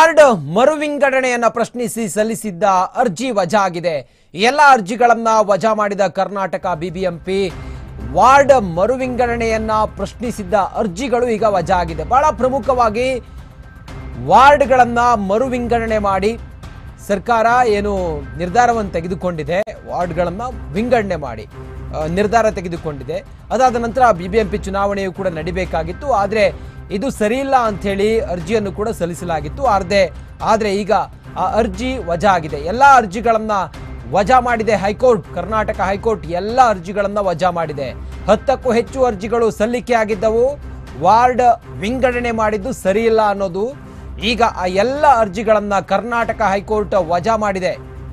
ward ಮರು ವಿಂಗಡಣೆಯನ್ನ ಪ್ರಶ್ನಿಸಿ ಸಲ್ಲಿಸಿದ್ದ ಅರ್ಜಿ ವಜಾ ಆಗಿದೆ ಎಲ್ಲ ಅರ್ಜಿಗಳನ್ನ ವಜಾ ಮಾಡಿದ ಕರ್ನಾಟಕ ಬಿಬಿಎಂಪಿ ವಾರ್ಡ್ ಮರು ವಿಂಗಡಣೆಯನ್ನ ಪ್ರಶ್ನಿಸಿದ್ದ ಅರ್ಜಿಗಳು ಈಗ ವಜಾ ಆಗಿದೆ ಬಹಳ ಪ್ರಮುಖವಾಗಿ ವಾರ್ಡ್ಗಳನ್ನ ಮರು ವಿಂಗಡಣೆ ಮಾಡಿ ಸರ್ಕಾರ ಏನು ನಿರ್ಧಾರವನ್ನು ತೆಗೆದುಕೊಂಡಿದೆ ವಾರ್ಡ್ಗಳನ್ನ ವಿಂಗಡಣೆ ಮಾಡಿ ಆ, ನಿರ್ಧಾರ ತೆಗೆದುಕೊಂಡಿದೆ ಅದಾದ ನಂತರ ಬಿಬಿಎಂಪಿ ಚುನಾವಣೆಯು ಕೂಡ ನಡಿಬೇಕಾಗಿತ್ತು ಆದರೆ ಇದು ಸರಿಯಿಲ್ಲ ಅಂಥೇಳಿ ಅರ್ಜಿಯನ್ನು ಕೂಡ ಸಲ್ಲಿಸಲಾಗಿತ್ತು ಆದ್ರೆ ಆದರೆ ಈಗ ಆ ಅರ್ಜಿ ವಜಾ ಆಗಿದೆ ಎಲ್ಲ ಅರ್ಜಿಗಳನ್ನ ವಜಾ ಮಾಡಿದೆ ಹೈಕೋರ್ಟ್ ಕರ್ನಾಟಕ ಹೈಕೋರ್ಟ್ ಎಲ್ಲ ಅರ್ಜಿಗಳನ್ನ ವಜಾ ಮಾಡಿದೆ ಹತ್ತಕ್ಕೂ ಹೆಚ್ಚು ಅರ್ಜಿಗಳು ಸಲ್ಲಿಕೆ ಆಗಿದ್ದವು ವಾರ್ಡ್ ವಿಂಗಡಣೆ ಮಾಡಿದ್ದು ಸರಿಯಿಲ್ಲ ಅನ್ನೋದು ಈಗ ಆ ಎಲ್ಲ ಅರ್ಜಿಗಳನ್ನ ಕರ್ನಾಟಕ ಹೈಕೋರ್ಟ್ ವಜಾ ಮಾಡಿದೆ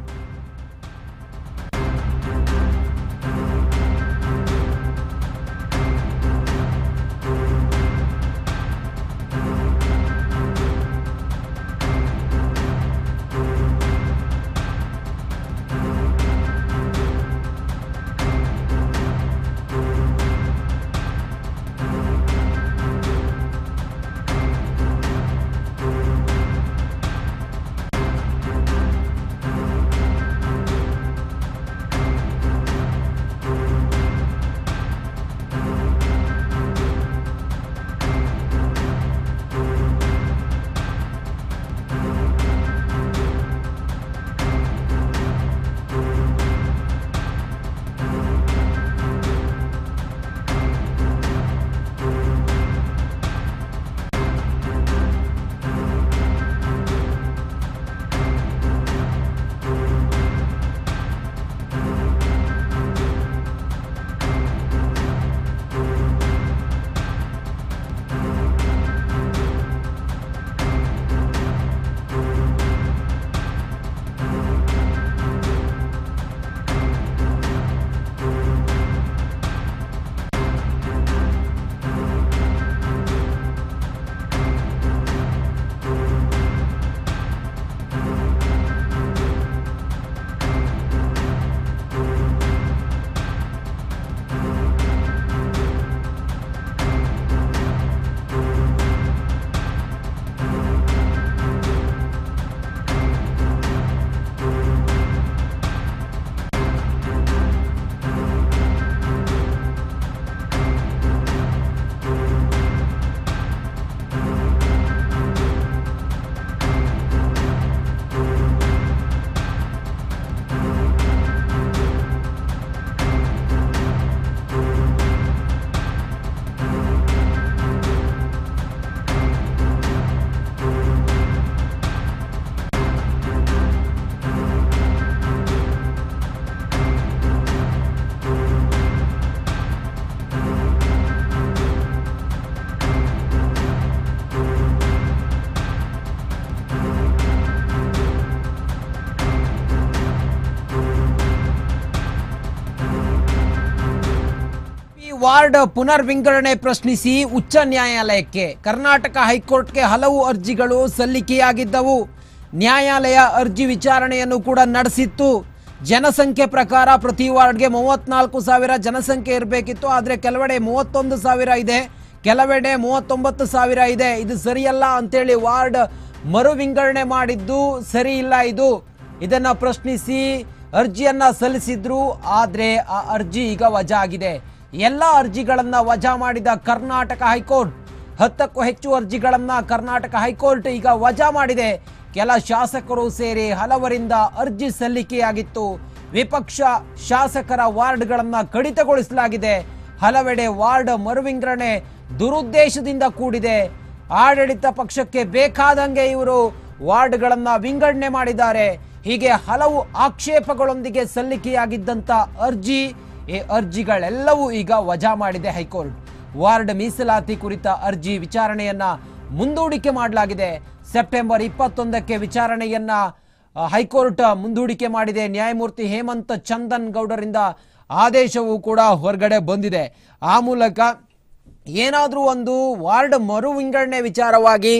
ಈ ವಾರ್ಡ್ ಪುನರ್ ವಿಂಗಡಣೆ ಪ್ರಶ್ನಿಸಿ ಉಚ್ಚ ನ್ಯಾಯಾಲಯಕ್ಕೆ ಕರ್ನಾಟಕ ಹೈಕೋರ್ಟ್ಗೆ ಹಲವು ಅರ್ಜಿಗಳು ಸಲ್ಲಿಕೆಯಾಗಿದ್ದವು ನ್ಯಾಯಾಲಯ ಅರ್ಜಿ ವಿಚಾರಣೆಯನ್ನು ಕೂಡ ನಡೆಸಿತ್ತು ಜನಸಂಖ್ಯೆ ಪ್ರಕಾರ ಪ್ರತಿ ವಾರ್ಡ್ಗೆ ಮೂವತ್ನಾಲ್ಕು ಸಾವಿರ ಜನಸಂಖ್ಯೆ ಇರಬೇಕಿತ್ತು ಆದರೆ ಕೆಲವೆಡೆ ಮೂವತ್ತೊಂದು ಸಾವಿರ ಇದೆ ಕೆಲವೆಡೆ ಮೂವತ್ತೊಂಬತ್ತು ಸಾವಿರ ಇದೆ ಇದು ಸರಿಯಲ್ಲ ಅಂತೇಳಿ ವಾರ್ಡ್ ಮರು ವಿಂಗಡಣೆ ಮಾಡಿದ್ದು ಸರಿ ಇಲ್ಲ ಇದು ಇದನ್ನ ಪ್ರಶ್ನಿಸಿ ಅರ್ಜಿಯನ್ನ ಸಲ್ಲಿಸಿದ್ರು ಆದ್ರೆ ಆ ಅರ್ಜಿ ಈಗ ವಜಾ ಆಗಿದೆ ಎಲ್ಲ ಅರ್ಜಿಗಳನ್ನ ವಜಾ ಮಾಡಿದ ಕರ್ನಾಟಕ ಹೈಕೋರ್ಟ್ ಹತ್ತಕ್ಕೂ ಹೆಚ್ಚು ಅರ್ಜಿಗಳನ್ನ ಕರ್ನಾಟಕ ಹೈಕೋರ್ಟ್ ಈಗ ವಜಾ ಮಾಡಿದೆ ಕೆಲ ಶಾಸಕರು ಸೇರಿ ಹಲವರಿಂದ ಅರ್ಜಿ ಸಲ್ಲಿಕೆಯಾಗಿತ್ತು ವಿಪಕ್ಷ ಶಾಸಕರ ವಾರ್ಡ್ಗಳನ್ನ ಕಡಿತಗೊಳಿಸಲಾಗಿದೆ ಹಲವೆಡೆ ವಾರ್ಡ್ ಮರುವಿಂಗಡಣೆ ದುರುದ್ದೇಶದಿಂದ ಕೂಡಿದೆ ಆಡಳಿತ ಪಕ್ಷಕ್ಕೆ ಬೇಕಾದಂಗೆ ಇವರು ವಾರ್ಡ್ಗಳನ್ನ ವಿಂಗಡಣೆ ಮಾಡಿದ್ದಾರೆ ಹೀಗೆ ಹಲವು ಆಕ್ಷೇಪಗಳೊಂದಿಗೆ ಸಲ್ಲಿಕೆಯಾಗಿದ್ದಂತ ಅರ್ಜಿ ಈ ಅರ್ಜಿಗಳೆಲ್ಲವೂ ಈಗ ವಜಾ ಮಾಡಿದೆ ಹೈಕೋರ್ಟ್ ವಾರ್ಡ್ ಮೀಸಲಾತಿ ಕುರಿತ ಅರ್ಜಿ ವಿಚಾರಣೆಯನ್ನ ಮುಂದೂಡಿಕೆ ಮಾಡಲಾಗಿದೆ ಸೆಪ್ಟೆಂಬರ್ ಇಪ್ಪತ್ತೊಂದಕ್ಕೆ ವಿಚಾರಣೆಯನ್ನ ಆ, ಹೈಕೋರ್ಟ್ ಮುಂದೂಡಿಕೆ ಮಾಡಿದೆ ನ್ಯಾಯಮೂರ್ತಿ ಹೇಮಂತ್ ಚಂದನ್ ಗೌಡರಿಂದ ಆದೇಶವೂ ಕೂಡ ಹೊರಗಡೆ ಬಂದಿದೆ ಆ ಮೂಲಕ ಏನಾದರೂ ಒಂದು ವಾರ್ಡ್ ಮರು ವಿಂಗಡಣೆ ವಿಚಾರವಾಗಿ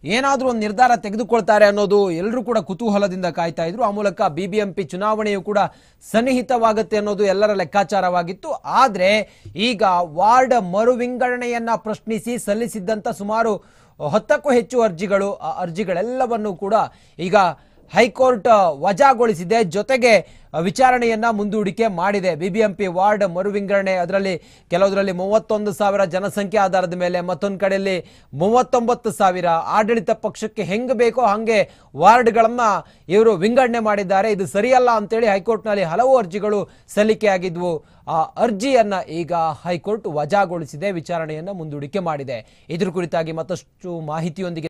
ಏನಾದರೂ ಒಂದು ನಿರ್ಧಾರ ತೆಗೆದುಕೊಳ್ತಾರೆ ಅನ್ನೋದು ಎಲ್ಲರೂ ಕೂಡ ಕುತೂಹಲದಿಂದ ಕಾಯ್ತಾ ಇದ್ರು ಆ ಮೂಲಕ ಬಿ ಬಿ ಎಂ ಪಿ ಚುನಾವಣೆಯು ಕೂಡ ಸನ್ನಿಹಿತವಾಗುತ್ತೆ ಅನ್ನೋದು ಎಲ್ಲರ ಲೆಕ್ಕಾಚಾರವಾಗಿತ್ತು ಆದರೆ ಈಗ ವಾರ್ಡ್ ಮರು ವಿಂಗಡಣೆಯನ್ನ ಪ್ರಶ್ನಿಸಿ ಸಲ್ಲಿಸಿದ್ದಂಥ ಸುಮಾರು ಹತ್ತಕ್ಕೂ ಹೆಚ್ಚು ಅರ್ಜಿಗಳು ಆ ಅರ್ಜಿಗಳೆಲ್ಲವನ್ನು ಕೂಡ ಈಗ ಹೈಕೋರ್ಟ್ ವಜಾಗೊಳಿಸಿದೆ ಜೊತೆಗೆ ವಿಚಾರಣೆಯನ್ನ ಮುಂದೂಡಿಕೆ ಮಾಡಿದೆ ಬಿಬಿಎಂಪಿ ವಾರ್ಡ್ ಮರು ವಿಂಗಡಣೆ ಅದರಲ್ಲಿ ಕೆಲವುದರಲ್ಲಿ ಮೂವತ್ತೊಂದು ಸಾವಿರ ಜನಸಂಖ್ಯೆ ಆಧಾರದ ಮೇಲೆ ಮತ್ತೊಂದು ಕಡೆಯಲ್ಲಿ ಮೂವತ್ತೊಂಬತ್ತು ಸಾವಿರ ಆಡಳಿತ ಪಕ್ಷಕ್ಕೆ ಹೆಂಗೆ ಬೇಕೋ ಹಾಗೆ ವಾರ್ಡ್ಗಳನ್ನ ಇವರು ವಿಂಗಡಣೆ ಮಾಡಿದ್ದಾರೆ ಇದು ಸರಿಯಲ್ಲ ಅಂತೇಳಿ ಹೈಕೋರ್ಟ್ನಲ್ಲಿ ಹಲವು ಅರ್ಜಿಗಳು ಸಲ್ಲಿಕೆಯಾಗಿದ್ವು ಆ ಅರ್ಜಿಯನ್ನ ಈಗ ಹೈಕೋರ್ಟ್ ವಜಾಗೊಳಿಸಿದೆ ವಿಚಾರಣೆಯನ್ನ ಮುಂದೂಡಿಕೆ ಮಾಡಿದೆ ಇದ್ರ ಕುರಿತಾಗಿ ಮತ್ತಷ್ಟು ಮಾಹಿತಿಯೊಂದಿಗೆ